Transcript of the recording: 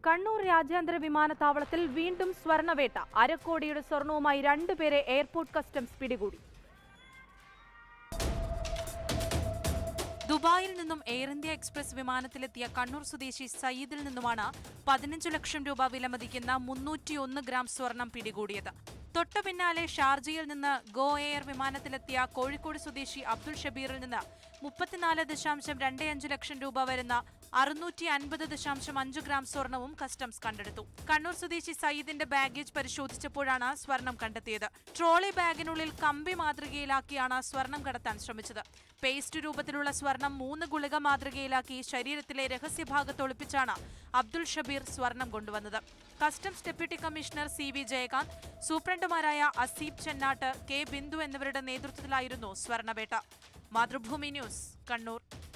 കണ്ണൂർ രാജ്യാന്തര വിമാനത്താവളത്തിൽ വീണ്ടും സ്വർണവേട്ട അരക്കോടിയുടെ സ്വർണവുമായി രണ്ടുപേരെ എയർപോർട്ട് കസ്റ്റംസ് പിടികൂടി ദുബായിൽ നിന്നും എയർ ഇന്ത്യ എക്സ്പ്രസ് വിമാനത്തിലെത്തിയ കണ്ണൂർ സ്വദേശി സയ്യിദിൽ നിന്നുമാണ് പതിനഞ്ച് ലക്ഷം രൂപ വിലമതിക്കുന്ന മുന്നൂറ്റിയൊന്ന് ഗ്രാം സ്വർണം പിടികൂടിയത് തൊട്ടു പിന്നാലെ ഷാർജയിൽ നിന്ന് ഗോ എയർ വിമാനത്തിലെത്തിയ കോഴിക്കോട് സ്വദേശി അബ്ദുൾ ഷബീറിൽ നിന്ന് മുപ്പത്തിനാല് ദശാംശം രണ്ട് അഞ്ച് ലക്ഷം രൂപ വരുന്ന അറുന്നൂറ്റി അൻപത് ദശാംശം അഞ്ച് ഗ്രാം സ്വർണവും കസ്റ്റംസ് കണ്ടെടുത്തു കണ്ണൂർ സ്വദേശി സയ്യിദിന്റെ ബാഗേജ് പരിശോധിച്ചപ്പോഴാണ് സ്വർണം കണ്ടെത്തിയത് ട്രോളി ബാഗിനുള്ളിൽ കമ്പി മാതൃകയിലാക്കിയാണ് സ്വർണം കടത്താൻ ശ്രമിച്ചത് പേസ്റ്റ് രൂപത്തിലുള്ള സ്വർണം മൂന്ന് ഗുളിക മാതൃകയിലാക്കി ശരീരത്തിലെ രഹസ്യഭാഗത്ത് ഒളിപ്പിച്ചാണ് അബ്ദുൾ ഷബീർ സ്വർണം കൊണ്ടുവന്നത് customs deputy commissioner C V Jayakanth സൂപ്രണ്ടുമാരായ അസീബ് ചെന്നാട്ട് കെ ബിന്ദു എന്നിവരുടെ നേതൃത്വത്തിലായിരുന്നു സ്വർണവേട്ട മാതൃഭൂമി ന്യൂസ് കണ്ണൂർ